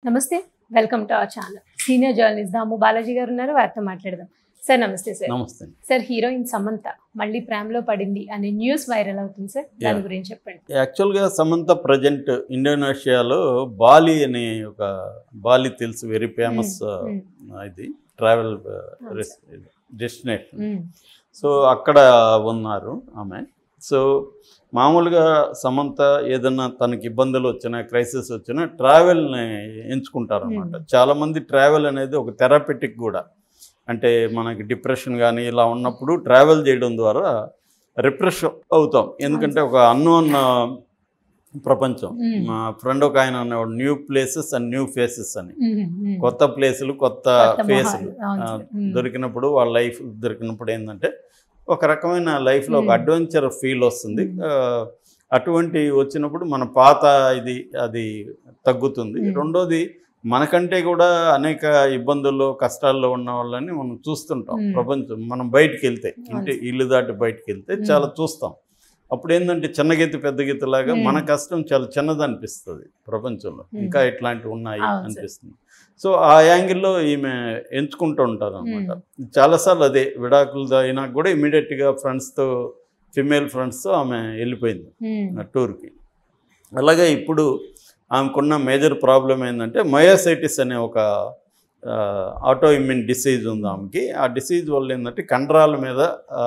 నమస్తే welcome to our channel senior journalist Damu Balaji garu ఉన్నారు వారితో మాట్లాడదాం సార్ నమస్తే సార్ నమస్తే సార్ హీరోయిన్ సమంత మళ్ళీ ప్రేమలో పడింది అనే న్యూస్ వైరల్ అవుతుంది సార్ దాని Yeah. గురించి గురించి చెప్పండి యాక్చువల్గా సమంత ప్రజెంట్ ఇండోనేషియాలో బాలి అనే ఒక బాలి తెలుసు వెరీ ఫేమస్ Mm, ఇది ట్రావెల్ అవును డెస్టినేషన్ మ్మ్. సో అక్కడ ఉన్నారు ఆమె సో మామూలుగా సమంత ఏదన్నా తనకి ఇబ్బందులు వచ్చినా క్రైసిస్ వచ్చినా ట్రావెల్ని ఎంచుకుంటారు అనమాట Hmm. చాలామంది ట్రావెల్ అనేది ఒక థెరపెటిక్ కూడా అంటే మనకి డిప్రెషన్ కానీ ఇలా ఉన్నప్పుడు ట్రావెల్ చేయడం ద్వారా రిప్రెష్ అవుతాం ఎందుకంటే ఒక అన్నోన్ ప్రపంచం Hmm. మా ఫ్రెండ్ ఒక ఆయన అన్నవాడు new places and new faces అని మ్మ్, మ్మ్. కొత్త ప్లేసులు కొత్త కొత్త ఫేసులు మొహాలు. అవును సార్. మ్మ్. దొరికినప్పుడు వాళ్ళ లైఫ్ దొరికినప్పుడు ఏంటంటే ఒక రకమైన లైఫ్లో ఒక Hmm. అడ్వెంచర్ ఫీల్ వస్తుంది Hmm. ఆ, అటువంటి వచ్చినప్పుడు మన పాత ఇది అది తగ్గుతుంది Hmm. రెండోది మనకంటే కూడా అనేక ఇబ్బందుల్లో కష్టాల్లో ఉన్న వాళ్ళని మనం చూస్తుంటాం Hmm. ప్రపంచం మనం బయటికి వెళ్తే ఇంటి ఇల్లు దాటి బయటికి వెళ్తే Hmm. చాలా చూస్తాం అప్పుడు ఏంటంటే చిన్న గీత పెద్ద గీత లాగా Hmm. మన కష్టం చాలా చిన్నది అనిపిస్తుంది ప్రపంచంలో Hmm. ఇంకా ఇట్లాంటివి ఉన్నాయి అవును సార్. అనిపిస్తుంది సో ఆ యాంగిల్లో ఈమె ఎంచుకుంటూ ఉంటారు అనమాట చాలాసార్లు అదే విడాకులు అయినా కూడా ఇమీడియట్గా ఫ్రెండ్స్తో ఫిమేల్ ఫ్రెండ్స్తో ఆమె వెళ్ళిపోయింది మ్మ్. ఆ టూర్కి అలాగే ఇప్పుడు ఆమెకున్న మేజర్ ప్రాబ్లం ఏంటంటే మయోసైటిస్ అనే ఒక ఆటో ఇమ్యూన్ డిసీజ్ ఉంది ఆమెకి ఆ డిసీజ్ వల్ల ఏంటంటే కండరాల మీద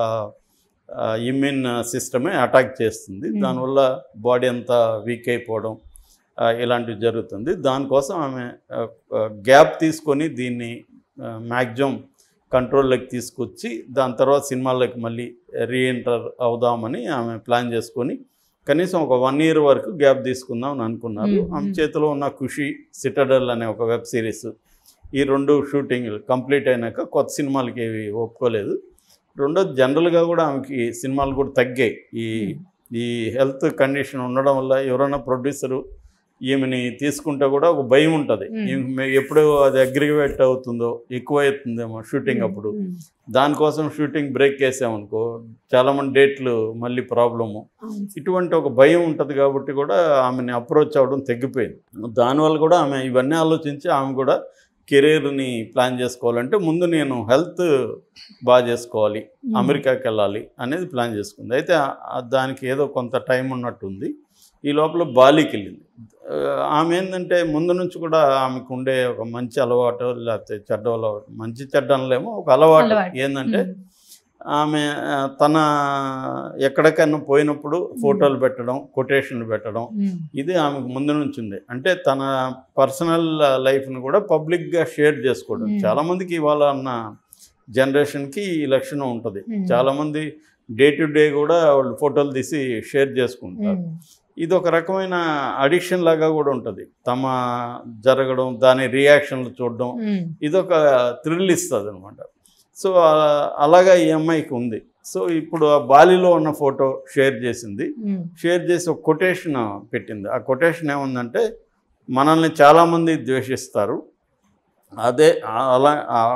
ఇమ్యూన్ సిస్టమే అటాక్ చేస్తుంది Hmm. దానివల్ల బాడీ అంతా వీక్ అయిపోవడం ఆ, ఇలాంటివి జరుగుతుంది దానికోసం ఆమె గ్యాప్ తీసుకొని దీన్ని మ్యాక్సిమం కంట్రోల్లోకి తీసుకొచ్చి దాని తర్వాత సినిమాల్లోకి మళ్ళీ రీఎంటర్ అవుదామని ఆమె ప్లాన్ చేసుకొని కనీసం ఒక వన్ ఇయర్ వరకు గ్యాప్ తీసుకుందాం అని అనుకున్నారు Hmm, ఆమె hmm. చేతిలో ఉన్న ఖుషి సిటడల్ అనే ఒక వెబ్ సిరీస్ ఈ రెండు షూటింగ్ కంప్లీట్ అయినాక కొత్త సినిమాలకి ఏవి ఒప్పుకోలేదు రెండోది జనరల్గా కూడా ఆమెకి సినిమాలు కూడా తగ్గాయి ఈ ఈ హెల్త్ కండిషన్ ఉండడం వల్ల ఎవరైనా ప్రొడ్యూసరు ఈమెని తీసుకుంటే కూడా ఒక భయం ఉంటుంది Hmm. ఎప్పుడు అది అగ్రివేట్ అవుతుందో ఎక్కువ అవుతుందేమో షూటింగ్ అప్పుడు మ్మ్. దానికోసం షూటింగ్ బ్రేక్ చేసామనుకో చాలామంది డేట్లు మళ్ళీ ప్రాబ్లము అవును సార్. ఇటువంటి ఒక భయం ఉంటుంది కాబట్టి కూడా ఆమెని అప్రోచ్ అవ్వడం తగ్గిపోయింది దానివల్ల కూడా ఆమె ఇవన్నీ ఆలోచించి ఆమె కూడా కెరీర్ని ప్లాన్ చేసుకోవాలంటే ముందు నేను హెల్త్ బాగా చేసుకోవాలి మ్మ్. అమెరికాకి వెళ్ళాలి అనేది ప్లాన్ చేసుకుంది అయితే ఆ- ఆ దానికి ఏదో కొంత టైం ఉన్నట్టుంది ఈ లోపల బాలీకి వెళ్ళింది ఆ, ఆమె ఏంటంటే ముందు నుంచి కూడా ఆమెకు ఉండే ఒక మంచి అలవాటు లేకపోతే చెడ్డ అలవాటు మంచి చెడ్డ అనలేమో ఒక అలవాటు అలవాటు. ఏంటంటే మ్మ్. ఆమె ఆ, తన ఎక్కడికైనా పోయినప్పుడు ఫోటోలు పెట్టడం కొటేషన్లు పెట్టడం మ్మ్. ఇది ఆమెకు ముందు నుంచి ఉంది అంటే తన పర్సనల్ లైఫ్ని కూడా పబ్లిక్గా షేర్ చేసుకోవడం Hmm. చాలామందికి ఇవాళ ఉన్న జనరేషన్కి ఈ లక్షణం ఉంటుంది Hmm. చాలామంది డే టు డే కూడా వాళ్ళు ఫోటోలు తీసి షేర్ చేసుకుంటారు మ్మ్. ఇది ఒక రకమైన అడిక్షన్ లాగా కూడా ఉంటుంది తమ జరగడం దాని రియాక్షన్లు చూడడం మ్మ్. ఇదొక థ్రిల్ ఇస్తుంది అనమాట సో ఆ- అలాగా ఈ అమ్మాయికి ఉంది సో ఇప్పుడు ఆ బాలిలో ఉన్న ఫోటో షేర్ చేసింది మ్మ్. షేర్ చేసి ఒక కొటేషన్ పెట్టింది ఆ కొటేషన్ ఏముందంటే మనల్ని చాలామంది ద్వేషిస్తారు అదే ఆ- అలా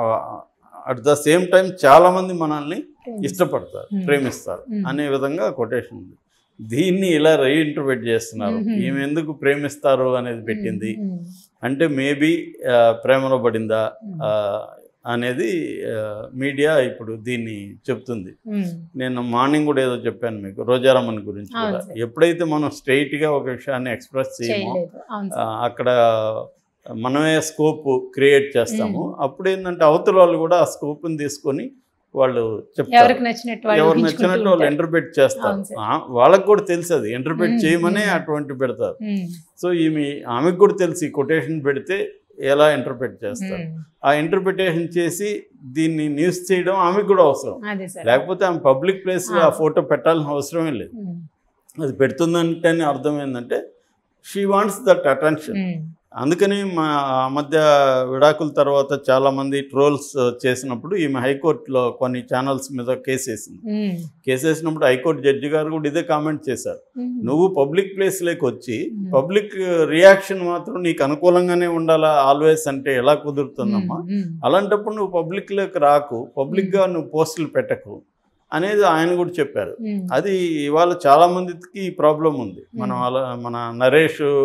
అట్ ద సేమ్ టైం చాలామంది మనల్ని ఇష్టపడతారు Hmm. ప్రేమిస్తారు Hmm. అనే విధంగా కొటేషన్ ఉంది దీన్ని ఇలా రీఇంటర్ప్రిట్ చేస్తున్నారు Mhm. ఈమె ఎందుకు ప్రేమిస్తారు అనేది పెట్టింది మ్మ్. అంటే మేబీ ప్రేమలో పడిందా మ్మ్. ఆ, అనేది మీడియా ఇప్పుడు దీన్ని చెప్తుంది మ్మ్. నేను మార్నింగ్ కూడా ఏదో చెప్పాను మీకు రోజారమన్ గురించి అవును కూడా సార్. ఎప్పుడైతే మనం స్ట్రైట్గా ఒక విషయాన్ని ఎక్స్ప్రెస్ చేయమో చేయలేదు అవును ఆ, సార్. అక్కడ మనమే స్కోప్ క్రియేట్ చేస్తాము అప్పుడు ఏంటంటే అవతల వాళ్ళు కూడా ఆ స్కోప్ని తీసుకొని వాళ్ళు చెప్తారు ఎవరికి నచ్చినట్టు వాళ్ళు ఎవరు ఊహించుకుంటూ నచ్చినట్టు వాళ్ళు ఉంటారు. ఇంటర్ప్రిట్ చేస్తారు అవును సార్. ఆ, వాళ్ళకి కూడా తెలుసు అది ఇంటర్ప్రిట్ మ్మ్. చేయమనే మ్మ్. అటువంటి పెడతారు మ్మ్. సో ఈమె ఆమెకు కూడా తెలిసి కొటేషన్ పెడితే ఎలా ఇంటర్ప్రిట్ చేస్తారు మ్మ్. ఆ ఇంటర్ప్రిటేషన్ చేసి దీన్ని న్యూస్ చేయడం ఆమెకు కూడా అవసరం అదే సార్ లేకపోతే ఆమె పబ్లిక్ ప్లేస్లో ఆ ఆ. ఫోటో పెట్టాల్సిన అవసరమే లేదు మ్మ్. అది పెడుతుందంటేనే అర్థం ఏంటంటే షీ వాంట్స్ దట్ అటెన్షన్ మ్మ్. అందుకని మా ఆ మధ్య విడాకుల తర్వాత చాలామంది ట్రోల్స్ చేసినప్పుడు ఈమె హైకోర్టులో కొన్ని ఛానల్స్ మీద కేసు వేసింది మ్మ్. కేసు వేసినప్పుడు హైకోర్టు జడ్జి గారు కూడా ఇదే కామెంట్ చేశారు మ్మ్. నువ్వు పబ్లిక్ ప్లేస్లోకి వచ్చి మ్మ్. పబ్లిక్ రియాక్షన్ మాత్రం నీకు అనుకూలంగానే ఉండాలా ఆల్వేస్ అంటే ఎలా కుదురుతుందమ్మా మ్మ్. అలాంటప్పుడు నువ్వు పబ్లిక్లోకి రాకు పబ్లిక్గా నువ్వు పోస్టులు పెట్టకు అనేది ఆయన కూడా చెప్పారు మ్మ్. అది ఇవాళ చాలా మందికి ఈ ప్రాబ్లం ఉంది మనం Hmm. అలా మన నరేష్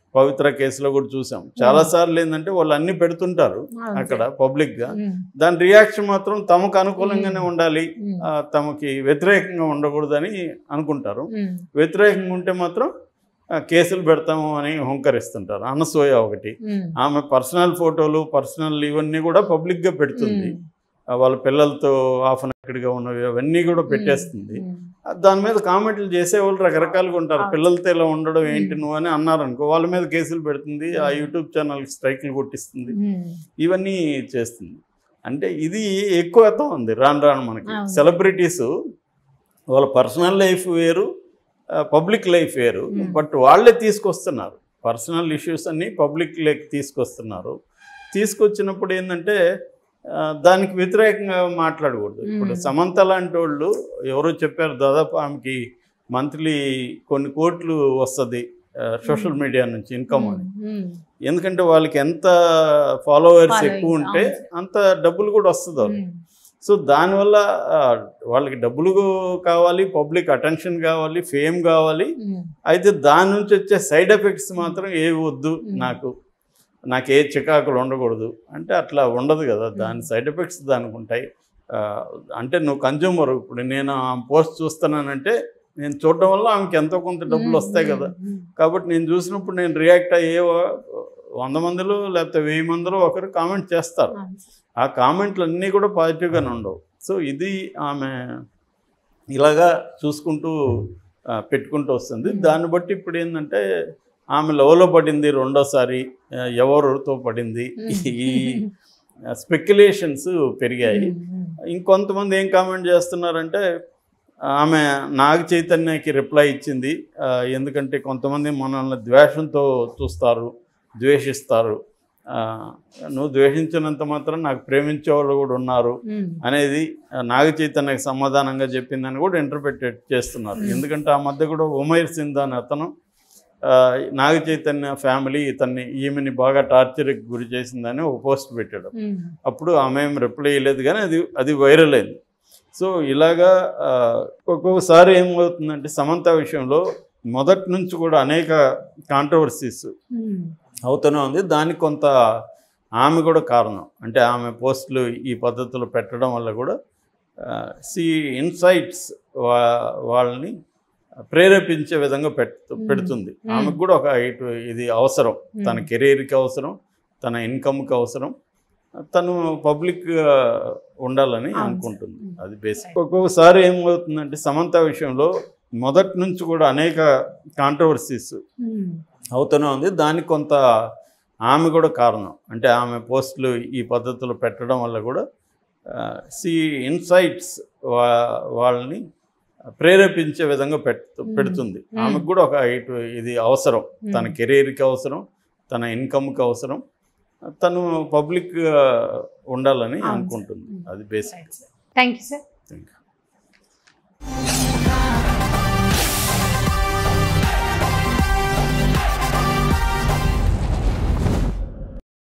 పవిత్ర కేసులో కూడా చూసాం చాలా సార్లు ఏంటంటే వాళ్ళు అన్ని పెడుతుంటారు అవును అక్కడ సార్. పబ్లిక్గా ఉమ్, దాని రియాక్షన్ మాత్రం తమకు అనుకూలంగానే ఉండాలి ఉమ్, ఆ, తమకి వ్యతిరేకంగా ఉండకూడదని అనుకుంటారు ఉమ్, వ్యతిరేకంగా ఉంటే మాత్రం ఆ, కేసులు పెడతాము అని హుంకరిస్తుంటారు అనసూయ ఒకటి ఉమ్, ఆమె పర్సనల్ ఫోటోలు పర్సనల్ ఇవన్నీ కూడా పబ్లిక్గా పెడుతుంది ఉమ్, ఆ, వాళ్ళ పిల్లలతో ఆఫ్ గా ఉన్నవి అవన్నీ కూడా పెట్టేస్తుంది ఉమ్, ఆ, దాని మీద కామెంట్లు చేసేవాళ్ళు రకరకాలుగా ఉంటారు అవును. పిల్లలతో ఇలా ఉండడం ఏంటి ఉమ్. నువ్వు అని అన్నారు అనుకో వాళ్ళ మీద కేసులు పెడుతుంది ఆ యూట్యూబ్ ఛానల్కి స్ట్రైక్లు కొట్టిస్తుంది ఉమ్, ఇవన్నీ చేస్తుంది అంటే ఇది ఎక్కువ అవుతా ఉంది రాను రాను మనకి అవును. సెలబ్రిటీస్ వాళ్ళ పర్సనల్ లైఫ్ వేరు పబ్లిక్ లైఫ్ వేరు Hmm. బట్ వాళ్ళే తీసుకొస్తున్నారు పర్సనల్ ఇష్యూస్ అన్ని పబ్లిక్ లైక్ తీసుకొస్తున్నారు తీసుకొచ్చినప్పుడు ఏంటంటే ఆ, దానికి వ్యతిరేకంగా మాట్లాడకూడదు ఇప్పుడు Hmm. సమంత లాంటి వాళ్ళు ఎవరో చెప్పారు దాదాపు ఆమెకి మంత్లీ కొన్ని కోట్లు వస్తుంది సోషల్ మీడియా నుంచి ఇన్కమ్ అని ఉమ్, ఎందుకంటే వాళ్ళకి ఎంత ఫాలోవర్స్ Following, ఎక్కువ ఉంటే అవును. అంత డబ్బులు కూడా వస్తుంది వాళ్ళకి. ఉమ్, సో దానివల్ల ఆ, వాళ్ళకి డబ్బులు కావాలి పబ్లిక్ అటెన్షన్ కావాలి ఫేమ్ కావాలి ఉమ్, అయితే దాని నుంచి వచ్చే సైడ్ ఎఫెక్ట్స్ మాత్రం ఏవి వద్దు Mm. నాకు నాకు ఏ చికాకులు ఉండకూడదు అంటే అట్లా ఉండదు కదా దాని సైడ్ ఎఫెక్ట్స్ దానికి ఉంటాయి ఆ, అంటే నువ్వు కన్జ్యూమర్ ఇప్పుడు నేను ఆ పోస్ట్ చూస్తున్నానంటే నేను చూడడం వల్ల ఆమెకి ఎంతో కొంత డబ్బులు వస్తాయి కదా ఉమ్, కాబట్టి నేను చూసినప్పుడు నేను రియాక్ట్ అయ్యే వా- వంద మందిలో లేకపోతే వెయ్యి మందిలో ఒకరు కామెంట్ చేస్తారు అవును సార్. ఆ కామెంట్లు అన్నీ కూడా పాజిటివ్గానే ఉండవు సో ఇది ఆమె ఇలాగా చూసుకుంటూ ఆ, పెట్టుకుంటూ వస్తుంది Mm. దాన్ని బట్టి ఇప్పుడు ఏంటంటే ఆమె లవ్లో పడింది రెండోసారి ఆ, ఎవరితో పడింది ఈ స్పెక్యులేషన్స్ పెరిగాయి ఉమ్, ఉమ్, ఇంకొంతమంది ఏం కామెంట్ చేస్తున్నారంటే ఆమె నాగ చైతన్యకి రిప్లై ఇచ్చింది ఆ, ఎందుకంటే కొంతమంది మనల్ని ద్వేషంతో చూస్తారు ద్వేషిస్తారు ఆ, నువ్వు ద్వేషించినంత మాత్రం నాకు ప్రేమించే వాళ్ళు కూడా ఉన్నారు ఉమ్, అనేది ఆ, నాగ చైతన్యకి సమాధానంగా చెప్పిందని కూడా ఇంటర్ప్రిట్ చేస్తున్నారు Hmm. ఎందుకంటే ఆ మధ్య కూడా ఉమైర్ సింధ్ అని అతను ఆ, నాగ చైతన్య ఫ్యామిలీ ఇతన్ని ఈమెని బాగా టార్చర్కి గురి చేసిందని ఒక పోస్ట్ పెట్టాడు ఉమ్, అప్పుడు ఆమె ఏం రిప్లై ఇవ్వలేదు కానీ అది అది వైరల్ అయింది సో ఇలాగా ఆ, ఒక్కొక్కసారి ఏమవుతుందంటే సమంత విషయంలో మొదటి నుంచి కూడా అనేక కాంట్రవర్సీస్ ఉమ్, అవుతూనే ఉంది దానికి కొంత ఆమె కూడా కారణం అంటే ఆమె పోస్టులు ఈ పద్ధతిలో పెట్టడం వల్ల కూడా సి ఇన్సైట్స్ వా వాళ్ళని ప్రేరేపించే విధంగా పెట్టు పెడుతుంది Hmm. ఆమెకు కూడా ఒక ఇటు ఇది అవసరం ఉమ్, తన కెరీర్కి అవసరం తన ఇన్కమ్కి అవసరం తను పబ్లిక్ ఉండాలని అవును అనుకుంటుంది సార్. అది బేసిక్ ఒక్కొక్కసారి ఏమవుతుందంటే సమంత విషయంలో మొదటి నుంచి కూడా అనేక కాంట్రవర్సీస్ ఉమ్, అవుతూనే ఉంది దానికి కొంత ఆమె కూడా కారణం అంటే ఆమె పోస్టులు ఈ పద్ధతిలో పెట్టడం వల్ల కూడా సి ఇన్సైట్స్ వా వాళ్ళని ప్రేరేపించే విధంగా పెట్టు Hmm. పెడుతుంది Hmm. ఆమెకు కూడా ఒక ఇటు ఇది అవసరం ఉమ్, తన కెరీర్కి అవసరం తన ఇన్కమ్కి అవసరం తను పబ్లిక్ ఉండాలని అవును సార్. అనుకుంటుంది ఉమ్. అది basic right sir. Thank you sir thank you